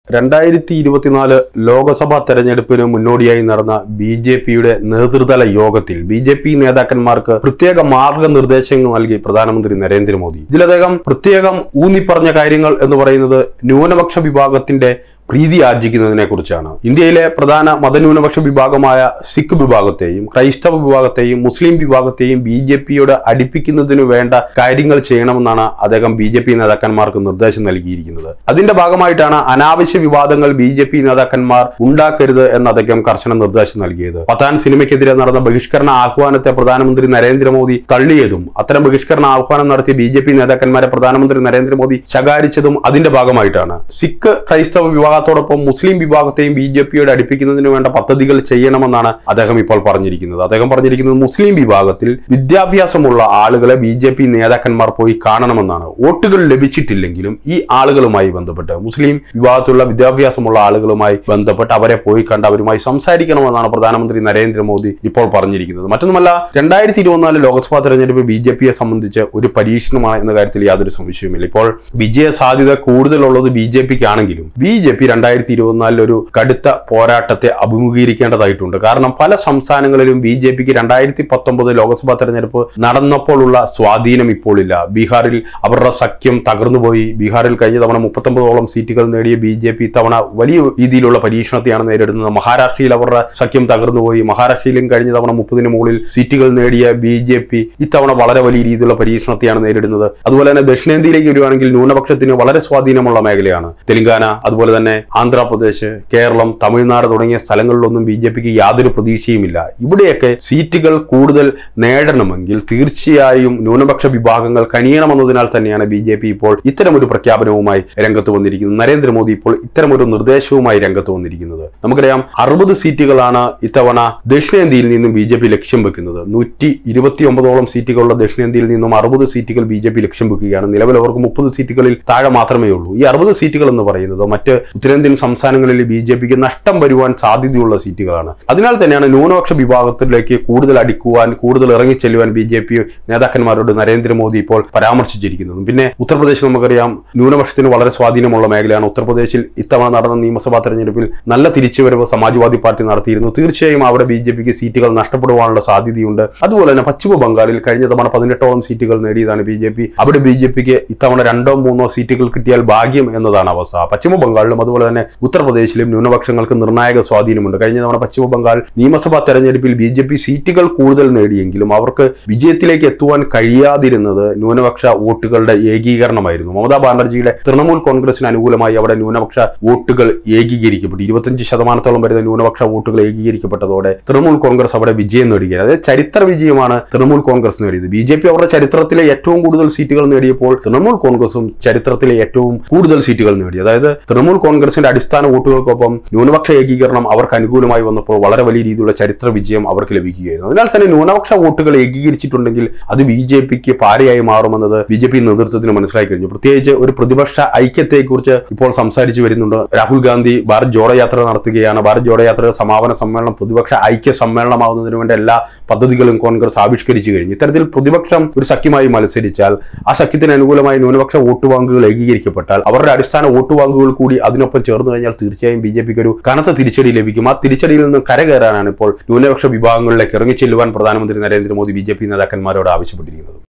രണ്ടായിരത്തി ഇരുപത്തിനാല് ലോക്സഭാ തെരഞ്ഞെടുപ്പിന് മുന്നോടിയായി നടന്ന ബി ജെ പിയുടെ നേതൃതല യോഗത്തിൽ ബി ജെ പി നേതാക്കന്മാർക്ക് പ്രത്യേക മാർഗനിർദ്ദേശങ്ങൾ നൽകി പ്രധാനമന്ത്രി നരേന്ദ്രമോദി ഇതിൽ അദ്ദേഹം പ്രത്യേകം ഊന്നിപ്പറഞ്ഞ കാര്യങ്ങൾ എന്ന് പറയുന്നത് ന്യൂനപക്ഷ വിഭാഗത്തിന്റെ പ്രീതി ആർജിക്കുന്നതിനെ കുറിച്ചാണ് ഇന്ത്യയിലെ പ്രധാന മതന്യൂനപക്ഷ വിഭാഗമായ സിഖ് വിഭാഗത്തെയും ക്രൈസ്തവ വിഭാഗത്തെയും മുസ്ലിം വിഭാഗത്തെയും ബി ജെ പിയോട് അടുപ്പിക്കുന്നതിന് വേണ്ട കാര്യങ്ങൾ ചെയ്യണമെന്നാണ് അദ്ദേഹം ബി ജെ പി നേതാക്കന്മാർക്ക് നിർദ്ദേശം നൽകിയിരിക്കുന്നത് അതിന്റെ ഭാഗമായിട്ടാണ് അനാവശ്യ വിവാദങ്ങൾ ബി ജെ പി നേതാക്കന്മാർ ഉണ്ടാക്കരുത് എന്ന് അദ്ദേഹം കർശന നിർദ്ദേശം നൽകിയത് പത്താൻ സിനിമയ്ക്കെതിരെ നടന്ന ബഹിഷ്കരണ ആഹ്വാനത്തെ പ്രധാനമന്ത്രി നരേന്ദ്രമോദി തള്ളിയതും അത്തരം ബഹിഷ്കരണ ആഹ്വാനം നടത്തിയ ബി ജെ പി നേതാക്കന്മാരെ പ്രധാനമന്ത്രി നരേന്ദ്രമോദി ശകാരിച്ചതും അതിന്റെ ഭാഗമായിട്ടാണ് സിഖ് ക്രൈസ്തവ വിഭാഗത്തോടൊപ്പം മുസ്ലിം വിഭാഗത്തെയും ബി ജെ പിയോട് അടുപ്പിക്കുന്നതിന് വേണ്ട പദ്ധതികൾ ചെയ്യണമെന്നാണ് അദ്ദേഹം ഇപ്പോൾ പറഞ്ഞിരിക്കുന്നത് അദ്ദേഹം പറഞ്ഞിരിക്കുന്നത് മുസ്ലിം വിഭാഗത്തിൽ വിദ്യാഭ്യാസമുള്ള ആളുകളെ ബി ജെ പി നേതാക്കന്മാർ പോയി കാണണമെന്നാണ് വോട്ടുകൾ ലഭിച്ചിട്ടില്ലെങ്കിലും ഈ ആളുകളുമായി ബന്ധപ്പെട്ട് മുസ്ലിം വിഭാഗത്തിലുള്ള വിദ്യാഭ്യാസമുള്ള ആളുകളുമായി ബന്ധപ്പെട്ട് അവരെ പോയി കണ്ട് അവരുമായി സംസാരിക്കണമെന്നാണ് പ്രധാനമന്ത്രി നരേന്ദ്രമോദി ഇപ്പോൾ പറഞ്ഞിരിക്കുന്നത് മറ്റൊന്നുമല്ല രണ്ടായിരത്തി ഇരുപത്തിനാല് ലോക്സഭാ തെരഞ്ഞെടുപ്പ് ബി ജെ പിയെ സംബന്ധിച്ച് ഒരു പരീക്ഷണമാണ് എന്ന കാര്യത്തിൽ യാതൊരു സംശയവുമില്ല ഇപ്പോൾ വിജയ സാധ്യത കൂടുതലുള്ളത് ബി ജെ പിക്ക് ആണെങ്കിലും ബി ജെ പി രണ്ടായിരത്തി ഇരുപത്തിനാലിൽ ഒരു കടുത്ത പോരാട്ടത്തെ അഭിമുഖീകരിക്കേണ്ടതായിട്ടുണ്ട് കാരണം പല സംസ്ഥാനങ്ങളിലും ബി ജെ പിക്ക് രണ്ടായിരത്തി പത്തൊമ്പത് ലോക്സഭാ തെരഞ്ഞെടുപ്പ് നടന്നപ്പോഴുള്ള സ്വാധീനം ഇപ്പോൾ ഇല്ല ബീഹാറിൽ അവരുടെ സഖ്യം തകർന്നുപോയി ബീഹാറിൽ കഴിഞ്ഞ തവണ മുപ്പത്തൊമ്പതോളം സീറ്റുകൾ നേടിയ ബി ജെ പി ഇത്തവണ വലിയ രീതിയിലുള്ള പരീക്ഷണത്തെയാണ് നേരിടുന്നത് മഹാരാഷ്ട്രയിൽ അവരുടെ സഖ്യം തകർന്നുപോയി മഹാരാഷ്ട്രയിലും കഴിഞ്ഞ തവണ മുപ്പതിന് മുകളിൽ സീറ്റുകൾ നേടിയ ബി ജെ പി ഇത്തവണ വളരെ വലിയ രീതിയിലുള്ള പരീക്ഷണത്തെയാണ് നേരിടുന്നത് അതുപോലെ തന്നെ ദക്ഷിണേന്ത്യയിലേക്ക് വരുവാണെങ്കിൽ ന്യൂനപക്ഷത്തിന് വളരെ സ്വാധീനമുള്ള മേഖലയാണ് തെലങ്കാന അതുപോലെ തന്നെ ആന്ധ്രാപ്രദേശ് കേരളം തമിഴ്നാട് തുടങ്ങിയ സ്ഥലങ്ങളിലൊന്നും ബി ജെ പിക്ക് യാതൊരു പ്രതീക്ഷയുമില്ല ഇവിടെയൊക്കെ സീറ്റുകൾ കൂടുതൽ നേടണമെങ്കിൽ തീർച്ചയായും ന്യൂനപക്ഷ വിഭാഗങ്ങൾ കനിയണമെന്നതിനാൽ തന്നെയാണ് ബി ജെ പി ഇപ്പോൾ ഇത്തരമൊരു പ്രഖ്യാപനവുമായി രംഗത്ത് വന്നിരിക്കുന്നത് നരേന്ദ്രമോദി ഇപ്പോൾ ഇത്തരമൊരു നിർദ്ദേശവുമായി രംഗത്ത് വന്നിരിക്കുന്നത് നമുക്കറിയാം അറുപത് സീറ്റുകളാണ് ഇത്തവണ ദക്ഷിണേന്ത്യയിൽ നിന്നും ബി ജെ പി ലക്ഷ്യം വെക്കുന്നത് നൂറ്റി ഇരുപത്തി ഒമ്പതോളം സീറ്റുകളുള്ള ദക്ഷിണേന്ത്യയിൽ നിന്നും അറുപത് സീറ്റുകൾ ബി ജെ പി ലക്ഷ്യം വെക്കുകയാണ് നിലവിൽ അവർക്ക് മുപ്പത് സീറ്റുകളിൽ താഴെ മാത്രമേ ഉള്ളൂ ഈ അറുപത് സീറ്റുകൾ എന്ന് പറയുന്നത് മറ്റ് ഉത്തരേന്ത്യൻ സംസ്ഥാനങ്ങളിൽ ബി ജെ പിക്ക് നഷ്ടം വരുവാൻ സാധ്യതയുള്ള സീറ്റുകളാണ് അതിനാൽ തന്നെയാണ് ന്യൂനപക്ഷ വിഭാഗത്തിലേക്ക് കൂടുതൽ അടുക്കുവാൻ കൂടുതൽ ഇറങ്ങിച്ചെല്ലുവാൻ ബി ജെ പി നേതാക്കന്മാരോട് നരേന്ദ്രമോദി ഇപ്പോൾ പരാമർശിച്ചിരിക്കുന്നത് പിന്നെ ഉത്തർപ്രദേശ് നമുക്കറിയാം ന്യൂനപക്ഷത്തിന് വളരെ സ്വാധീനമുള്ള മേഖലയാണ് ഉത്തർപ്രദേശിൽ ഇത്തവണ നടന്ന നിയമസഭാ തെരഞ്ഞെടുപ്പിൽ നല്ല തിരിച്ചുവരവ് സമാജ്വാദി പാർട്ടി നടത്തിയിരുന്നു തീർച്ചയായും അവിടെ ബി ജെ പിക്ക് സീറ്റുകൾ നഷ്ടപ്പെടുവാനുള്ള സാധ്യതയുണ്ട് അതുപോലെ തന്നെ പശ്ചിമ ബംഗാളിൽ കഴിഞ്ഞ തവണ പതിനെട്ടോളം സീറ്റുകൾ നേടിയതാണ് ബി ജെ പി അവിടെ ബി ജെ പിക്ക് ഇത്തവണ രണ്ടോ മൂന്നോ സീറ്റുകൾ കിട്ടിയാൽ ഭാഗ്യം എന്നതാണ് അവസ്ഥ പശ്ചിമ ബംഗാളിലും അതുപോലെ തന്നെ ഉത്തർപ്രദേശിലും ന്യൂനപക്ഷങ്ങൾക്ക് നിർണായക സ്വാധീനമുണ്ട് കഴിഞ്ഞ തവണ പശ്ചിമ ബംഗാൾ നിയമസഭാ തെരഞ്ഞെടുപ്പിൽ ബി ജെ പി സീറ്റുകൾ കൂടുതൽ നേടിയെങ്കിലും അവർക്ക് വിജയത്തിലേക്ക് എത്തുവാൻ കഴിയാതിരുന്നത് ന്യൂനപക്ഷ വോട്ടുകളുടെ ഏകീകരണമായിരുന്നു മമതാ ബാനർജിയുടെ തൃണമൂൽ കോൺഗ്രസിന് അനുകൂലമായി അവിടെ ന്യൂനപക്ഷ വോട്ടുകൾ ഏകീകരിക്കപ്പെട്ടു ഇരുപത്തഞ്ച് ശതമാനത്തോളം വരുന്ന ന്യൂനപക്ഷ വോട്ടുകൾ ഏകീകരിക്കപ്പെട്ടതോടെ തൃണമൂൽ കോൺഗ്രസ് അവിടെ വിജയം നേടുകയാണ് അതായത് ചരിത്ര വിജയമാണ് തൃണമൂൽ കോൺഗ്രസ് നേടിയത് ബി ജെ പി അവരുടെ ചരിത്രത്തിലെ ഏറ്റവും കൂടുതൽ സീറ്റുകൾ നേടിയപ്പോൾ തൃണമൂൽ കോൺഗ്രസും ചരിത്രത്തിലെ ഏറ്റവും കൂടുതൽ സീറ്റുകൾ നേടി അതായത് തൃണമൂൽ കോൺഗ്രസിന്റെ അടിസ്ഥാന വോട്ടുകൾക്കൊപ്പം ന്യൂനപക്ഷ ഏകീകരണം അവർക്ക് അനുകൂലമായി വന്നപ്പോൾ വളരെ വലിയ രീതിയിലുള്ള ചരിത്ര വിജയം അവർക്ക് ലഭിക്കുകയായിരുന്നു അതിനാൽ തന്നെ ന്യൂനപക്ഷ വോട്ടുകൾ ഏകീകരിച്ചിട്ടുണ്ടെങ്കിൽ അത് ബി ജെ പിക്ക് പാരയായി മാറുമെന്നത് ബി ജെ പി നേതൃത്വത്തിന് മനസ്സിലായി കഴിഞ്ഞു പ്രത്യേകിച്ച് ഒരു പ്രതിപക്ഷ ഐക്യത്തെക്കുറിച്ച് ഇപ്പോൾ സംസാരിച്ചു വരുന്നുണ്ട് രാഹുൽ ഗാന്ധി ഭാരത് ജോഡോ യാത്ര നടത്തുകയാണ് ഭാരത് ജോഡോ യാത്രയുടെ സമാപന സമ്മേളനം പ്രതിപക്ഷ ഐക്യ സമ്മേളനമാവുന്നതിന് വേണ്ട എല്ലാ പദ്ധതികളും കോൺഗ്രസ് ആവിഷ്കരിച്ചു കഴിഞ്ഞു ഇത്തരത്തിൽ പ്രതിപക്ഷം ഒരു സഖ്യമായി മത്സരിച്ചാൽ ആ സഖ്യത്തിന് അനുകൂലമായി ന്യൂനപക്ഷ വോട്ട് ബാങ്കുകൾ ഏകീകരിക്കപ്പെട്ടാൽ അവരുടെ അടിസ്ഥാന വോട്ട് ബാങ്കുകൾ കൂടി അതിനൊപ്പം ചേർന്ന് കഴിഞ്ഞാൽ തീർച്ചയായും ബി ജെ പിക്ക് ഒരു കനത്ത തിരിച്ചടി ലഭിക്കും ആ തിരിച്ചടിയിൽ നിന്ന് കരകയറാനാണ് ഇപ്പോൾ ന്യൂനപക്ഷ വിഭാഗങ്ങളിലേക്ക് ഇറങ്ങിച്ചെല്ലുവാൻ പ്രധാനമന്ത്രി നരേന്ദ്രമോദി ബി ജെ പി നേതാക്കന്മാരോട് ആവശ്യപ്പെട്ടിരിക്കുന്നത്